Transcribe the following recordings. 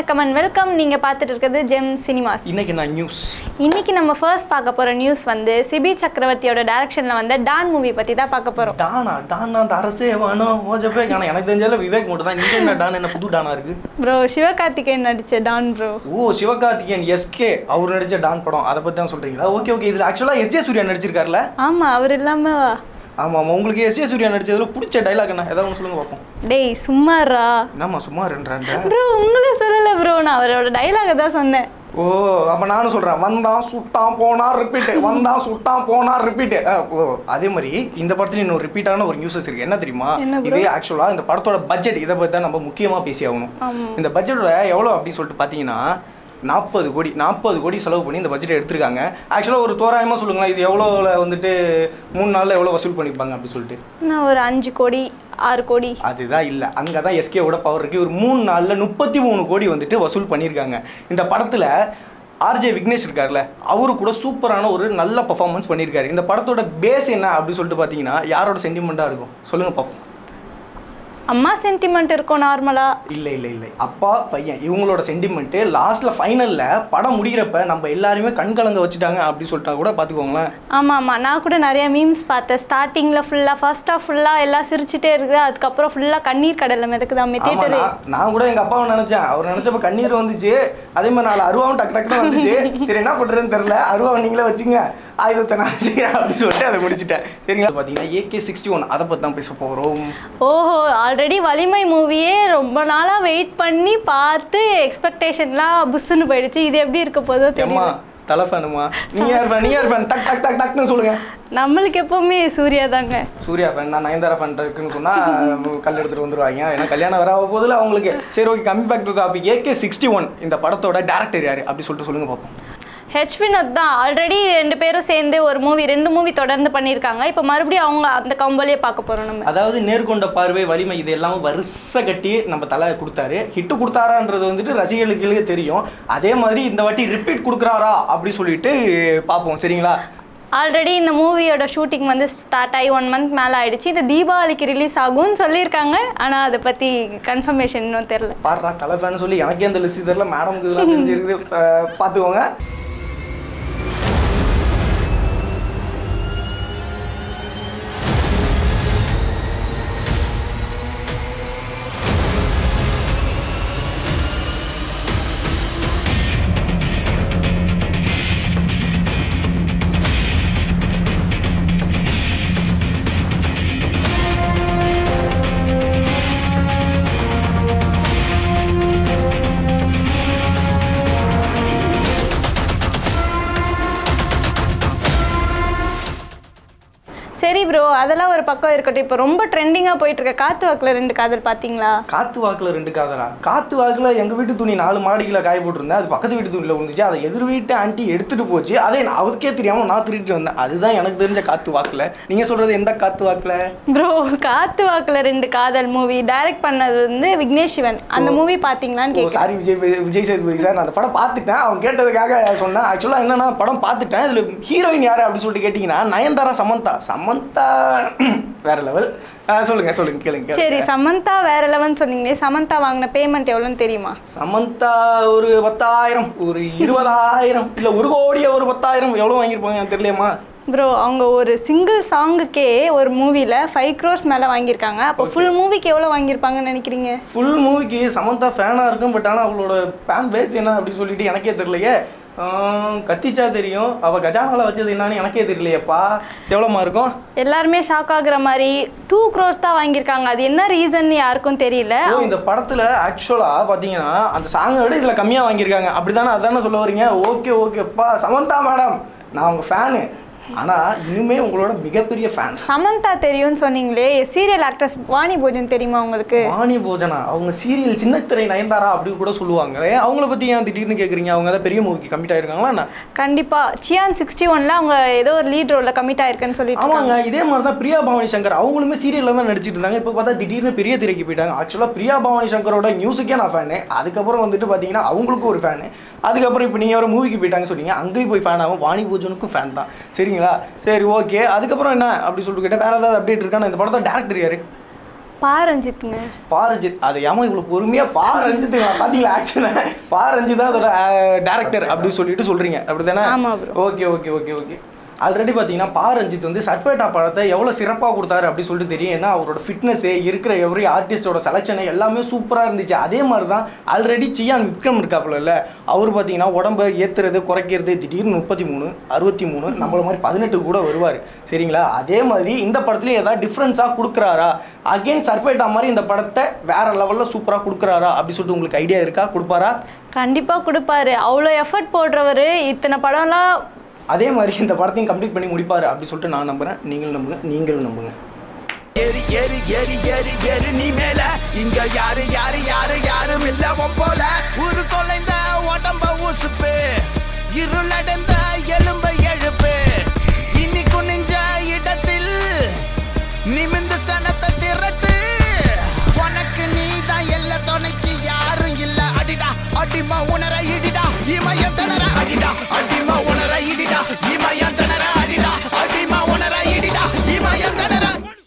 வணக்கம் and welcome நீங்கள் பார்த்துட்டு இருக்கிறது ஜெம் சினிமாஸ் இன்னைக்கு நான் நியூஸ் இன்னைக்கு நம்ம ஃபர்ஸ்ட் பார்க்க போகிற நியூஸ் வந்து சிபி சக்கரவர்த்தியோட டைரக்ஷனில் வந்த டான் மூவி பற்றி தான் பார்க்க போகிறோம் டானா டானா அந்த அரசே வேணும் ஓஜப்பே ஆனால் எனக்கு தெரிஞ்சால விவேக் மட்டும் தான் இங்கே என்ன டான் என்ன புது டானா இருக்கு ப்ரோ சிவகார்த்திகேயன் நடித்த டான் ப்ரோ ஓ சிவகார்த்திகேயன் எஸ்கே அவர் நடிச்ச டான் படம் அதை பற்றி தான் சொல்றீங்களா ஓகே ஓகே இதில் ஆக்சுவலாக எஸ்ஜே சூர்யா நடிச்சிருக்காருல்ல ஆமாம் அவர் இல்லாமல் ஆமாம் ஆமாம் உங்களுக்கு எஸ்ஜே சூர்யா நடிச்சதுல பிடிச்ச டைலாக் என்ன ஏதாவது ஒன்று சொல்லுங்க பார்ப்போம் டேய் சும்மாரா என்னம்மா சும்மா ரெண்டு ப்ரோ உங்களை சொல்லலை ப்ரோ நான் அவரோட டைலாகை தான் சொன்னேன் ஓ அப்போ நானும் சொல்கிறேன் வந்தான் சுட்டான் போனா ரிப்பீட் வந்தான் சுட்டான் போனா ரிப்பீட் ஓ அதே மாதிரி இந்த படத்துல இன்னொரு ரிப்பீட்டான ஒரு நியூஸஸ் இருக்கு என்ன தெரியுமா என்ன bro? இது ஆக்சுவலாக இந்த படத்தோட பட்ஜெட் இதை பற்றி தான் நம்ம முக்கியமாக பேசி ஆகணும் ஆமாம் இந்த பட்ஜெட்டோட எவ்வளோ அப்படின்னு சொல்லிட்டு பார்த்தீங்கன்னா நாற்பது கோடி நாற்பது கோடி செலவு பண்ணி இந்த பட்ஜெட் எடுத்திருக்காங்க ஆக்சுவலாக ஒரு தோராயமாக சொல்லுங்களேன் இது எவ்வளோல வந்துட்டு மூணு நாளில் எவ்வளோ வசூல் பண்ணியிருப்பாங்க அப்படி சொல்லிட்டு நான் ஒரு அஞ்சு கோடி ஆறு கோடி அதுதான் இல்லை அங்கே தான் எஸ்கேவோட பவர் இருக்குது ஒரு மூணு நாளில் முப்பத்தி மூணு கோடி வந்துட்டு வசூல் பண்ணியிருக்காங்க இந்த படத்தில் ஆர்ஜே விக்னேஷ் இருக்கார்ல அவரு கூட சூப்பரான ஒரு நல்ல பர்ஃபார்மன்ஸ் பண்ணியிருக்காரு இந்த படத்தோட பேஸ் என்ன அப்படின்னு சொல்லிட்டு பார்த்தீங்கன்னா யாரோட சென்டிமெண்ட்டாக இருக்கும் சொல்லுங்கள் பார்ப்போம் அம்மா சென்டிமெண்ட் இருக்கும் நார்மலாக இல்லை இல்லை இல்லை அப்பா பையன் இவங்களோட சென்டிமெண்ட்டு லாஸ்ட்டில் ஃபைனலில் படம் முடிகிறப்ப நம்ம எல்லாருமே கண்கலங்க வச்சுட்டாங்க அப்படி சொல்லிட்டா கூட பார்த்துக்கோங்களேன் ஆமாம் ஆமாம் நான் கூட நிறைய மீம்ஸ் பார்த்தேன் ஸ்டார்டிங்கில் ஃபுல்லாக ஃபர்ஸ்டாக ஃபுல்லாக எல்லாம் சிரிச்சிட்டே இருக்குது அதுக்கப்புறம் ஃபுல்லாக கண்ணீர் கடலில் மிதக்குதாமே ஆமா, தியேட்டரு நான் நான் கூட எங்கள் அப்பாவை நினச்சேன் அவர் நினச்சப்ப கண்ணீர் வந்துச்சு அதே மாதிரி நாலு அருவாவும் டக்கு டக்குன்னு வந்துச்சு சரி என்ன பண்ணுறதுன்னு தெரில அருவாவை நீங்களே வச்சுங்க ஆயுதத்தை நான் செய்கிறேன் அப்படின்னு சொல்லிட்டு அதை முடிச்சிட்டேன் சரிங்களா பார்த்தீங்கன்னா ஏகே சிக்ஸ்டி ஒன் அதை பற்றி தான் பேச போகிறோம் ஓஹோ ஆல்ரெடி வலிமை மூவியே ரொம்ப நாளாக வெயிட் பண்ணி பார்த்து எக்ஸ்பெக்டேஷன்லாம் புஷ்ஷுன்னு போயிடுச்சு இது எப்படி இருக்க போதோ ஏம்மா தெரியும் தலை ஃபேனுமா நீ யார் ஃபேன் நீ யார் ஃபேன் டக் டக் டக் டக்னு சொல்லுங்கள் நம்மளுக்கு எப்பவுமே சூர்யா தாங்க சூர்யா ஃபேன் நான் நயன்தாரா ஃபேன் இருக்குன்னு சொன்னால் கல் எடுத்துட்டு வந்துருவாங்க ஏன்னா கல்யாணம் வர போதில் அவங்களுக்கு சரி ஓகே கம்மி back to topic AK sixty one இந்த படத்தோட டேரக்டர் யார் அப்படி சொல்லிட்டு சொல்லுங்க பார்ப்போம் ஹெச் வினோத் தான் ஆல்ரெடி ரெண்டு பேரும் சேர்ந்து ஒரு மூவி ரெண்டு மூவி தொடர்ந்து பண்ணியிருக்காங்க இப்போ மறுபடியும் அவங்க அந்த கம்பலையே பார்க்க போகிறோம் நம்ம அதாவது நேர்கொண்ட பார்வை வலிமை இது எல்லாமே வரிசை கட்டி நம்ம தலை கொடுத்தாரு ஹிட்டு கொடுத்தாரான்றது வந்துட்டு ரசிகர்களுக்கு தெரியும் அதே மாதிரி இந்த வாட்டி ரிப்பீட் கொடுக்குறாரா அப்படி சொல்லிட்டு பார்ப்போம் சரிங்களா ஆல்ரெடி இந்த மூவியோட ஷூட்டிங் வந்து ஸ்டார்ட் ஆகி ஒன் மந்த் மேலே ஆயிடுச்சு இது தீபாவளிக்கு ரிலீஸ் ஆகும்னு சொல்லியிருக்காங்க ஆனால் அதை பற்றி கன்ஃபர்மேஷன் இன்னும் தெரில பாடுறா தலை ஃபேன் சொல்லி எனக்கே அந்த லிஸ்ட் தெரியல மேடமுக்கு இதெல்லாம் தெரிஞ்சிருக்குது அஹ் பார்த்துக்கோங்க சரி ப்ரோ அதெல்லாம் ஒரு பக்கம் இருக்கட்டும் இப்போ ரொம்ப ட்ரெண்டிங்காக போயிட்டு இருக்க காத்து வாக்கில் ரெண்டு காதல் பார்த்தீங்களா காத்து வாக்குல ரெண்டு காதலா காத்து வாக்குல எங்க வீட்டு துணி நாலு மாடிகளை காய போட்டிருந்தேன் அது பக்கத்து வீட்டு துணியில விழுந்துச்சு அதை எதிர் வீட்டு ஆண்டி எடுத்துட்டு போச்சு அதே நான் அவருக்கே தெரியாம நான் திருட்டு வந்தேன் அதுதான் எனக்கு தெரிஞ்ச காத்து வாக்குல நீங்க சொல்றது எந்த காத்து வாக்குல ப்ரோ காத்து வாக்கில் ரெண்டு காதல் மூவி டைரக்ட் பண்ணது வந்து விக்னேஷ் சிவன் அந்த மூவி பார்த்தீங்களான்னு ஓ கேட்குறேன் சாரி விஜய் விஜய் சேதுபதி சார் நான் அந்த படம் பார்த்துட்டேன் அவன் கேட்டதுக்காக சொன்னேன் ஆக்சுவலாக என்னன்னா படம் பார்த்துட்டேன் இதில் ஹீரோயின் யார் அப்படின்னு சொல்லிட்டு கேட்டிங்கன்னா நயன்தாரா சமந்தா சமந்தா வேற லெவல் சொல்லுங்க சொல்லுங்க கேளுங்க சரி கேளுங்க. சமந்தா வேற லெவன் சொன்னீங்களே சமந்தா வாங்கின பேமெண்ட் எவ்வளோன்னு தெரியுமா சமந்தா ஒரு பத்தாயிரம் ஒரு இருபதாயிரம் இல்லை ஒரு கோடியே ஒரு பத்தாயிரம் எவ்வளோ வாங்கியிருப்பாங்க எனக்கு தெரியலையம்மா ப்ரோ அவங்க ஒரு சிங்கிள் சாங்குக்கே ஒரு மூவியில் ஃபைவ் க்ரோர்ஸ் மேலே வாங்கியிருக்காங்க அப்போ ஃபுல் மூவிக்கு எவ்வளோ வாங்கியிருப்பாங்கன்னு நினைக்கிறீங்க ஃபுல் மூவிக்கு சமந்தா ஃபேனாக இருக்கும் பட் ஆனால் அவளோட ஃபேன் பேஸ் என்ன அப்படின்னு சொல்லிட்டு எனக்கே தெரியலையே ஆஹ், கத்திச்சா தெரியும் அவள் கஜானால வச்சது என்னன்னு எனக்கே தெரியலையேப்பா எவ்வளோமா இருக்கும் எல்லாருமே ஷாக் ஆகுற மாதிரி டூ க்ரோர்ஸ் தான் வாங்கியிருக்காங்க அது என்ன ரீசன் யாருக்கும் தெரியல ஓ இந்த படத்துல ஆக்சுவலா பாத்தீங்கன்னா அந்த சாங்கை விட இதுல கம்மியா வாங்கியிருக்காங்க அப்படிதானே அதானே சொல்ல வரீங்க ஓகே ஓகேப்பா சமந்தா மேடம் நான் உங்க ஃபேனு ஆனா இனிமே உங்களோட மிகப்பெரிய ஃபேன் சமந்தா தெரியும்னு சொன்னீங்களே சீரியல் ஆக்ட்ரஸ் வாணி போஜன் தெரியுமா உங்களுக்கு வாணி போஜனா அவங்க சீரியல் சின்னத்திரை நயன்தாரா அப்படி கூட சொல்லுவாங்களே அவங்கள பத்தி ஏன் திடீர்னு கேக்குறீங்க அவங்க தான் பெரிய மூவிக்கு கமிட் ஆயிருக்காங்களா என்ன கண்டிப்பா சியான் சிக்ஸ்டி ஒன்ல அவங்க ஏதோ ஒரு லீட் ரோல்ல கமிட் ஆயிருக்குன்னு சொல்லிட்டு இருக்காங்க. ஆமாங்க இதே மாதிரி தான் பிரியா பவானி சங்கர் அவங்களுமே சீரியல்ல தான் நடிச்சிட்டு இருந்தாங்க இப்போ பார்த்தா திடீர்னு பெரிய திரைக்கு போயிட்டாங்க ஆக்சுவலாக பிரியா பவானி சங்கரோட மியூசிக்கே நான் ஃபேனு அதுக்கப்புறம் வந்துட்டு பார்த்தீங்கன்னா அவங்களுக்கும் ஒரு ஃபேனு அதுக்கப்புறம் இப்போ நீங்கள் ஒரு மூவிக்கு போயிட்டாங்க சொன்னீங்க அங்கேயும் போய் ஃபேன் ஆகும் வாணி பூஜனுக்கும் ஃபேன் தான் சரிங்களா சரி ஓகே அதுக்கப்புறம் என்ன அப்படி சொல்லிட்டு கேட்டால் வேறு ஏதாவது அப்டேட் இருக்கான இந்த படத்தோட டேரக்டர் யாரு பா ரஞ்சித்துங்க பா ரஞ்சித் அது ஏமா இவ்வளவு பொறுமையா பா ரஞ்சித் பாத்தீங்களா ஆக்ஷனை பா ரஞ்சித் தான் அதோட டேரக்டர் அப்படின்னு சொல்லிட்டு சொல்றீங்க அப்படிதானே ஆமா bro. Okay okay okay okay already பார்த்தீங்கன்னா பா ரஞ்சித் வந்து சர்பேட்டா படத்தை எவ்வளோ சிறப்பாக கொடுத்தாரு அப்படின்னு சொல்லிட்டு தெரியும் ஏன்னா அவரோட ஃபிட்னஸு இருக்கிற எவ்ரி ஆர்டிஸ்டோட செலெக்ஷனு எல்லாமே சூப்பராக இருந்துச்சு அதே மாதிரி தான் ஆல்ரெடி சியான் விக்ரம் இருக்காப்புல இல்லை அவர் பார்த்தீங்கன்னா உடம்ப ஏற்றுறது குறைக்கிறது திடீர்னு முப்பத்தி மூணு அறுபத்தி மூணு நம்மள மாதிரி பதினெட்டு கூட வருவார் சரிங்களா அதே மாதிரி இந்த படத்துலேயும் ஏதாவது டிஃப்ரென்ஸாக கொடுக்குறாரா அகைன் சர்பேட்டா மாதிரி இந்த படத்தை வேற லெவலில் சூப்பராக கொடுக்குறாரா அப்படின்னு சொல்லிட்டு உங்களுக்கு ஐடியா இருக்கா கொடுப்பாரா கண்டிப்பா கொடுப்பாரு அவ்வளோ எஃபர்ட் போடுறவரு இத்தனை படம்லாம் அதே மாதிரி இந்த படத்தையும் கம்ப்ளீட் பண்ணி முடிப்பாரு அப்படின்னு சொல்லிட்டு நான் நம்புறேன் நீங்களும் நம்புங்க நீங்களும் நம்புங்க ஏறி ஏறி ஏறி ஏறி ஏறி நீ மேல இங்க யாரு யாரு யாரு யாரும் இல்ல உன் போல ஒரு தொலைந்த உடம்ப உசுப்பு இருளடைந்த எலும்ப எழுப்பு இனி குனிஞ்ச இடத்தில் நிமிந்து சனத்தை திரட்டு உனக்கு நீதான் எல்லா துணைக்கு யாரும் இல்ல அடிடா அடிமா உணர இடிடா இமயம் திணற அடிடா அடிமா உணர இடிடா இமயம் திணற அடிடா அடிமா உணர இடிடா இமயம் திணற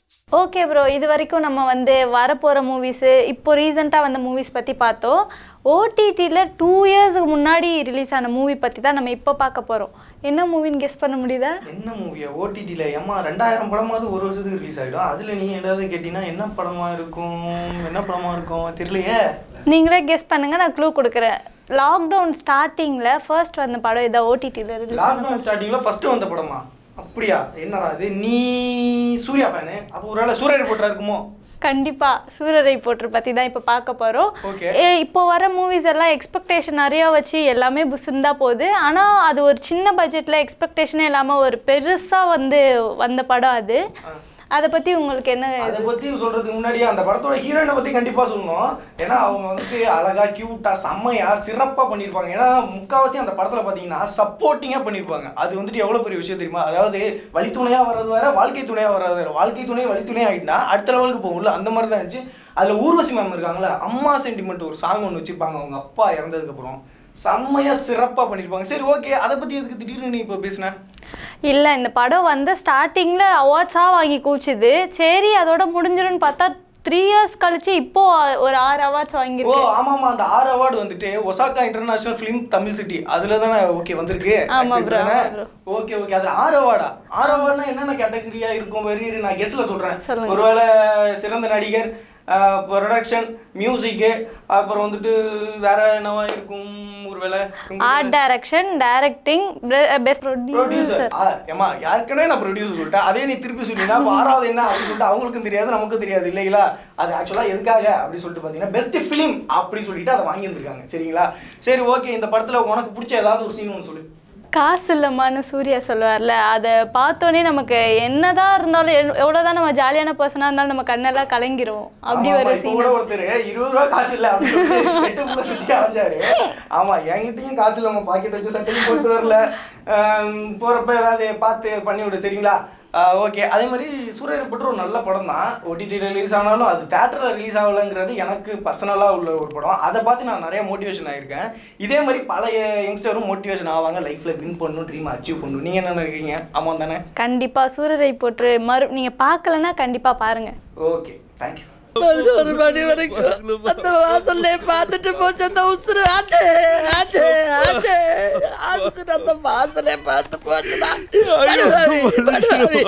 ஓகே ப்ரோ இது வரைக்கும் நம்ம வந்து வரப்போகிற மூவிஸு இப்போ ரீசெண்டாக வந்த மூவிஸ் பற்றி பார்த்தோம் ஓடிடியில் டூ இயர்ஸ்க்கு முன்னாடி ரிலீஸ் ஆன மூவி பற்றி தான் நம்ம இப்போ பார்க்க போகிறோம் என்ன மூவின்னு கெஸ் பண்ண முடியுதா என்ன மூவியா ஓடிடியில் ஏமா ரெண்டாயிரம் படமாவது ஒரு வருஷத்துக்கு ரிலீஸ் ஆகிடும் அதில் நீ ஏதாவது கேட்டிங்கன்னா என்ன படமாக இருக்கும் என்ன படமாக இருக்கும் தெரியலையே நீங்களே கெஸ் பண்ணுங்க நான் க்ளூ கொடுக்குறேன் லாக்டவுன் ஸ்டார்டிங்கில் ஃபர்ஸ்ட் வந்த படம் இதை ஓடிடியில் ரிலீஸ் லாக்டவுன் ஸ்டார்டிங்கில் ஃபஸ்ட்டு வந்த படமா அப்படியா என்னடா இது நீ சூர்யா ஃபேனு அப்போ ஒரு வேளை சூரிய ரிப்போர்ட்டராக இருக்குமோ கண்டிப்பா சூரரை போற்று பத்தி தான் இப்போ பார்க்க போறோம் Okay. ஏ இப்போ வர மூவிஸ் எல்லாம் எக்ஸ்பெக்டேஷன் நிறைய வச்சு எல்லாமே புசுந்தா போகுது ஆனா அது ஒரு சின்ன பட்ஜெட்ல எக்ஸ்பெக்டேஷனே இல்லாம ஒரு பெருசா வந்து வந்த படம் அது அதை பத்தி உங்களுக்கு என்ன அதை பற்றி சொல்கிறதுக்கு முன்னாடியே அந்த படத்தோட ஹீரோயினை பற்றி கண்டிப்பாக சொல்லணும் ஏன்னா அவங்க வந்துட்டு அழகா க்யூட்டாக செம்மையாக சிறப்பாக பண்ணியிருப்பாங்க ஏன்னா முக்கால்வாசி அந்த படத்தில் பார்த்தீங்கன்னா சப்போர்ட்டிங்காக பண்ணியிருப்பாங்க அது வந்துட்டு எவ்வளோ பெரிய விஷயம் தெரியுமா அதாவது வழித்துணையாக வர்றது வேற வாழ்க்கை துணையாக வர்றது வேற வாழ்க்கை துணை வழித்துணை ஆகிட்டுனா அடுத்த லெவலுக்கு போகும்ல அந்த மாதிரி தான் இருந்துச்சு அதில் ஊர்வசி மேம் இருக்காங்களே அம்மா சென்டிமெண்ட் ஒரு சாங் ஒன்று வச்சிருப்பாங்க அவங்க அப்பா இறந்ததுக்கப்புறம் செம்மையாக சிறப்பாக பண்ணியிருப்பாங்க சரி ஓகே அதை பற்றி எதுக்கு திடீர்னு நீ இப்போ பேசின இல்ல இந்த படம் வந்து ஸ்டார்டிங்ல அவார்ட்ஸா வாங்கி கூச்சுது சரி அதோட முடிஞ்சிரும்னு பார்த்தா த்ரீ இயர்ஸ் கழிச்சு இப்போ ஒரு ஆறு அவார்ட்ஸ் ஓ வாங்கியிருக்கு ஆமாமா அந்த ஆறு அவார்டு வந்துட்டு Osaka international film Tamil city அதுல தானே ஓகே வந்திருக்கு ஆமா bro, ஆமா bro. ஓகே ஓகே அதுல ஆறு அவார்டா ஆறு அவார்ட்னா என்னென்ன கேட்டகரியா இருக்கும் வெரி வெரி நான் கெஸ்ல சொல்றேன் சொல்லுங்க. ஒருவேளை சிறந்த நடிகர் ப்ரொடக்ஷன் மியூசிக்கு அப்புறம் வந்துட்டு வேற என்னவா இருக்கும் ஒருவேளை art direction directing best producer producer ஏமா யாருக்குனே நான் ப்ரொடியூசர் சொல்லிட்டேன் அதே நீ திருப்பி சொல்லினா அப்ப ஆறாவது என்ன அப்படின்னு சொல்லிட்டு அவங்களுக்கும் தெரியாது நமக்கும் தெரியாது இல்லைங்களா அது ஆக்சுவலாக எதுக்காக அப்படி சொல்லிட்டு பார்த்தீங்கன்னா பெஸ்ட் ஃபிலிம் அப்படி சொல்லிட்டு அதை வாங்கி வந்திருக்காங்க சரிங்களா சரி ஓகே இந்த படத்துல உனக்கு பிடிச்ச ஏதாவது ஒரு சீன் ஒன்று சொல்லு காசு இல்லம்மான்னு சூர்யா சொல்லுவார்ல அதை பார்த்தோன்னே நமக்கு என்னதான் இருந்தாலும் எவ்- எவ்வளவுதான் நம்ம ஜாலியான பர்சனாக இருந்தாலும் நம்ம கண்ணெல்லாம் கலங்கிரும் அப்படி ஆமா, ஒரு ஆமா, இப்ப சீன் கூட ஒருத்தர் இருபது ரூபா காசு இல்ல அப்படி சொல்லிட்டு செட்டுக்குள்ள சுத்தி அலைஞ்சாரு ஆமா என்கிட்டயும் காசு இல்ல பாக்கெட் வச்சு சட்டையும் போட்டு வரல ஆம், போறப்ப ஏதாவது பார்த்து பண்ணி விடு சரிங்களா ஓகே அதே மாதிரி சூரியர் பட்டு ஒரு நல்ல படம் தான் ஓடிடி ரிலீஸ் ஆனாலும் அது தேட்டரில் ரிலீஸ் ஆகலைங்கிறது எனக்கு பர்சனலாக உள்ள ஒரு படம் அதை பார்த்து நான் நிறைய மோட்டிவேஷன் ஆயிருக்கேன் இதே மாதிரி பழைய யங்ஸ்டரும் மோட்டிவேஷன் ஆவாங்க லைஃப்பில் வின் பண்ணணும் ட்ரீம் அச்சீவ் பண்ணணும் நீங்கள் என்ன நினைக்கிறீங்க ஆமாம் தானே கண்டிப்பா சூரரை போற்று மறு நீங்க பார்க்கலன்னா கண்டிப்பா பாருங்க ஓகே தேங்க்யூ பதினோரு மணி வரைக்கும் அந்த வாசல்ல பார்த்துட்டு போச்சு அந்த உசுறு ஆச்சு ஆச்சு ஆச்சு ஆச்சு அந்த வாசலே பார்த்து போச்சுடா படுவாவி, படுவாவி.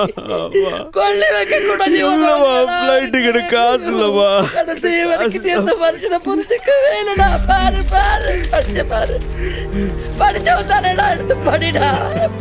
கொள்ளை வைக்க கூட நீ இல்லம்மா, flight ticket காசு இல்லம்மா. கடைசி வரைக்கும் நீ அந்த மனுஷனை புரிஞ்சுக்கவே இல்லடா பாரு பாரு படிச்ச பாரு படிச்சவன் தானேடா எடுத்து படிடா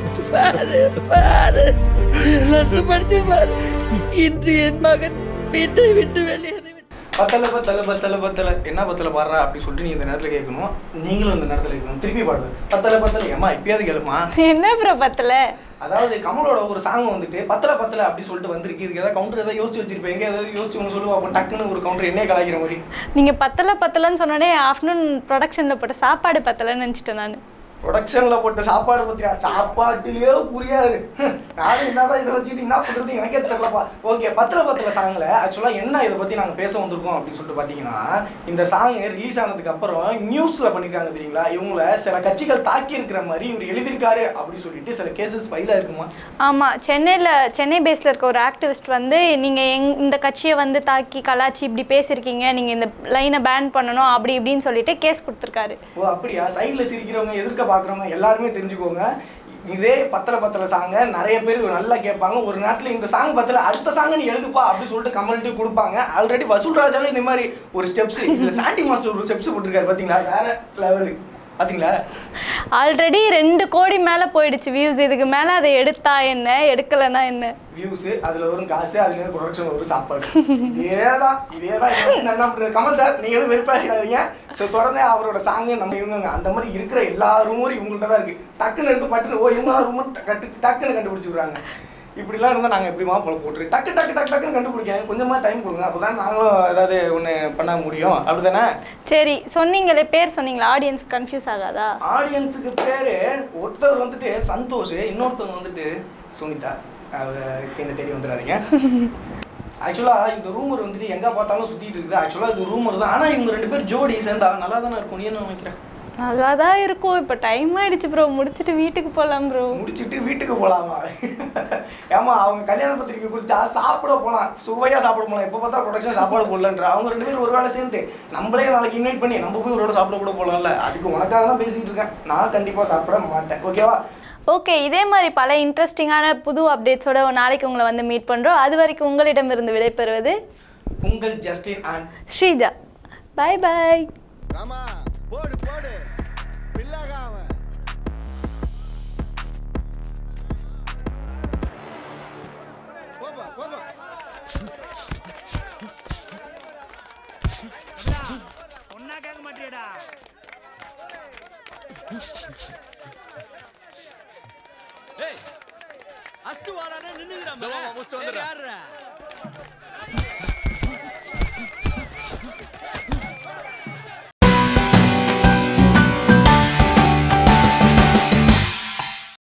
பாரு பாரு எல்லாத்தையும் படிச்சு பாரு இன்று என் மகன் வீட்டை விட்டு வெளியேறி பத்தல பத்தல பத்தல பத்தல என்ன பத்தல பாடுறா அப்படி சொல்லிட்டு நீ இந்த நேரத்துல கேட்கணும் நீங்களும் இந்த நேரத்துல கேட்கணும் திருப்பி பாடுது பத்தல பத்தல ஏமா இப்பயாவது கேளுமா என்ன ப்ரோ பத்தல அதாவது கமலோட ஒரு சாங் வந்துட்டு பத்தல பத்தல அப்படி சொல்லிட்டு வந்திருக்கு இதுக்கு ஏதாவது கவுண்டர் ஏதாவது யோசிச்சு வச்சிருப்பேன் எங்க ஏதாவது யோசிச்சு ஒன்று சொல்லுவா அப்போ டக்குன்னு ஒரு கவுண்டர் என்னைய கலாய்க்கிற மாதிரி நீங்க பத்தல பத்தலன்னு சொன்னோடனே ஆஃப்டர்நூன் ப்ரொடக்ஷன்ல போட்ட சாப்பாடு பத்தலன்னு நினச்சிட்டேன் நான் ப்ரொடக்ஷனில் போட்ட சாப்பாடு பற்றியா சாப்பாட்டுலேயே புரியாது நானும் என்னதான் இதை வச்சுட்டு என்ன பண்ணுறது எனக்கே தெரியலப்பா ஓகே பத்திர பத்திர சாங்கில் ஆக்சுவலாக என்ன இதை பற்றி நாங்கள் பேச வந்திருக்கோம் அப்படின்னு சொல்லிட்டு பார்த்தீங்கன்னா இந்த சாங் ரிலீஸ் ஆனதுக்கு அப்புறம் நியூஸில் பண்ணியிருக்காங்க தெரியுங்களா இவங்கள சில கட்சிகள் தாக்கி இருக்கிற மாதிரி இவர் எழுதியிருக்காரு அப்படின்னு சொல்லிட்டு சில கேசஸ் ஃபைலாக இருக்குமா ஆமாம் சென்னையில் சென்னை பேஸில் இருக்க ஒரு ஆக்டிவிஸ்ட் வந்து நீங்கள் எங் இந்த கட்சியை வந்து தாக்கி கலாச்சி இப்படி பேசியிருக்கீங்க நீங்கள் இந்த லைனை பேன் பண்ணணும் அப்படி இப்படின்னு சொல்லிட்டு கேஸ் கொடுத்துருக்காரு ஓ அப்படியா சைடில் சிரிக்கிறவங்க எதிர்க்க பார்க்குறவங்க எல்லாருமே தெரிஞ்சுக்கோங்க இதே பத்திர பத்திர சாங்கை நிறைய பேர் நல்லா கேட்பாங்க ஒரு நேரத்தில் இந்த சாங் பத்திர அடுத்த சாங்கை நீ எழுதுப்பா அப்படின்னு சொல்லிட்டு கமெண்ட்டு கொடுப்பாங்க ஆல்ரெடி வசூல் ராஜால இந்த மாதிரி ஒரு ஸ்டெப்ஸ் இதில் சாண்டி மாஸ்டர் ஒரு ஸ்டெப்ஸ் போட்டிருக்காரு பார்த்தீங்களா வேற லெவலு பார்த்தீங்களா ஆல்ரெடி ரெண்டு கோடி மேலே போயிடுச்சு வியூஸ் இதுக்கு மேலே அதை எடுத்தா என்ன எடுக்கலைன்னா என்ன வியூஸு அதில் வரும் காசு அதுலேருந்து ப்ரொடக்ஷன் வரும் சாப்பாடு இதே தான் இதே தான் இதை வச்சு நான் என்ன பண்ணுறது கமல் சார் நீங்கள் எதுவும் வெறுப்பாகிடாதீங்க ஸோ தொடர்ந்து அவரோட சாங்கு நம்ம இவங்க அந்த மாதிரி இருக்கிற எல்லா ரூமரும் இவங்கள்ட்ட தான் இருக்குது டக்குன்னு எடுத்து பட்டுன்னு ஓ இவங்க ரூமும் டக்கு டக்குன்னு கண்டுபிடிச்சி விட்றாங்க இப்படிலாம் இருந்தால் நாங்கள் எப்படிமா போல போட்டுரு டக்கு டக்கு டக்கு டக்குன்னு கண்டுபிடிக்க கொஞ்சமாக டைம் கொடுங்க அப்போ தான் நாங்களும் ஏதாவது ஒன்று பண்ண முடியும் அப்படி தானே சரி சொன்னீங்களே பேர் சொன்னீங்களா ஆடியன்ஸ் கன்ஃபியூஸ் ஆகாதா ஆடியன்ஸுக்கு பேர் ஒருத்தர் வந்துட்டு சந்தோஷ் இன்னொருத்தவங்க வந்துட்டு சுனிதா அவ என்னை தேடி வந்துடாதீங்க ஆக்சுவலாக இந்த ரூமர் வந்துட்டு எங்கே பார்த்தாலும் சுற்றிட்டு இருக்குது ஆக்சுவலாக இது ரூமர் தான் ஆனால் இவங்க ரெண்டு பேர் ஜோடி சேர்ந்தா நல்லா தானே இருக்கும் நீ என்ன நினைக்கிறேன் நல்லா தான் இருக்கும் இப்போ டைம் ஆயிடுச்சு ப்ரோ முடிச்சுட்டு வீட்டுக்கு போகலாம் ப்ரோ முடிச்சிட்டு வீட்டுக்கு போகலாமா ஏமா அவங்க கல்யாண பத்திரிக்கை குடிச்சா சாப்பிட போகலாம் சுவையாக சாப்பிட போகலாம் எப்போ பார்த்தா ப்ரொடக்ஷன் சாப்பாடு போடலன்ற அவங்க ரெண்டு பேரும் ஒரு வேளை சேர்ந்து நம்மளே நாளைக்கு இன்வைட் பண்ணி நம்ம போய் ஒரு வேளை சாப்பிட கூட போகலாம்ல அதுக்கு உனக்காக தான் பேசிகிட்டு இருக்கேன் நான் கண்டிப்பாக சாப்பிட மாட்டேன் ஓகேவா ஓகே இதே மாதிரி பல இன்ட்ரெஸ்டிங்கான புது அப்டேட்ஸோட நாளைக்கு உங்களை வந்து மீட் பண்ணுறோம் அது வரைக்கும் உங்களிடமிருந்து விடைபெறுவது உங்கள் Justin and Sreeja bye bye ராமா போடு போடு பிள்ளாகாம போப்பா போப்பா ஒன்னா கேட்க மாட்டியடா ஏய் அஸ்து வாடானே நின்னுங்கறாமா இதோ, முடிச்சிட்டு வந்துடுறேன். யாருடா